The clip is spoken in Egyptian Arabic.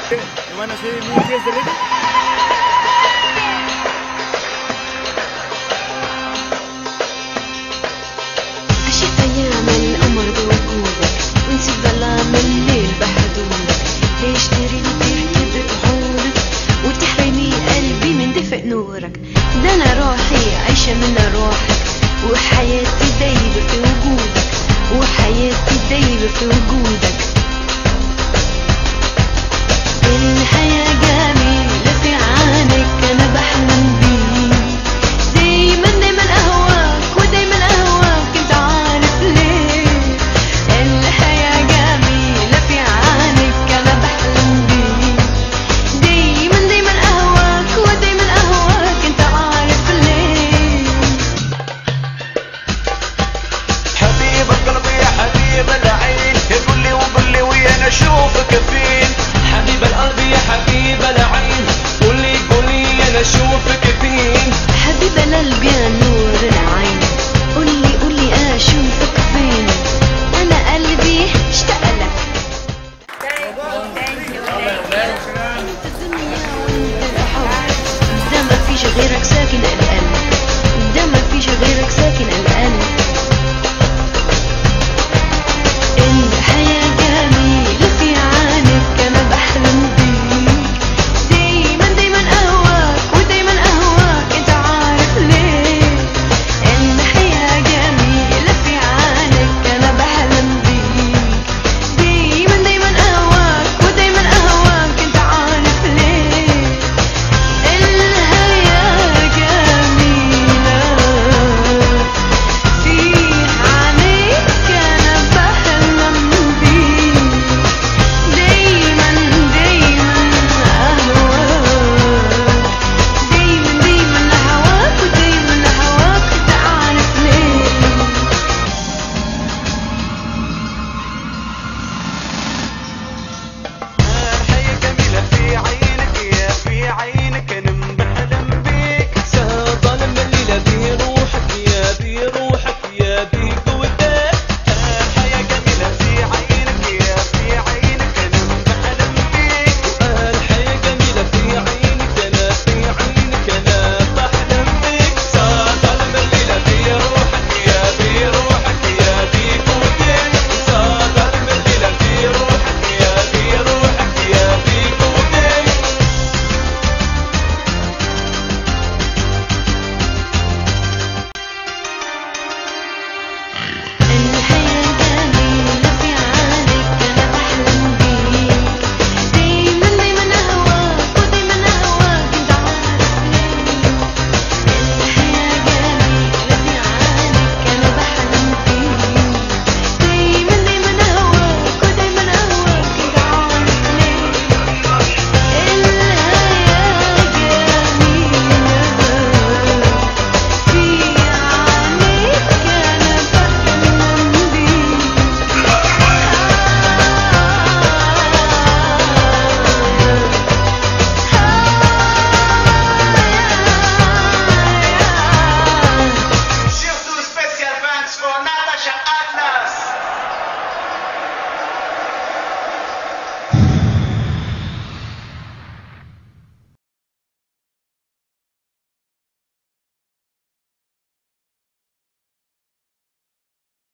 You wanna see me kiss the lady? عشت أيام القمر بوجودك ونسيت ظلام الليل بحدودك ليش تريد تركض بعودك وتحرمي قلبي من دفء نورك ده أنا روحي عايشة من روحك وحياتي دايبة في وجودك وحياتي دايبة في وجودك الحياة جميلة في عينك أنا بحلم بيك دايما دايما أهواك ودايما أهواك أنت عارف ليه الحياة جميلة في عينك أنا بحلم بيك دايما دايما أهواك ودايما أهواك أنت عارف ليه حبيب القلب يا حبيب العين قول لي وقول لي ويا اشوفك فين حبيب القلب يا حبيب العين قول لي قول لي انا اشوفك فين حبيب القلب يا نور العين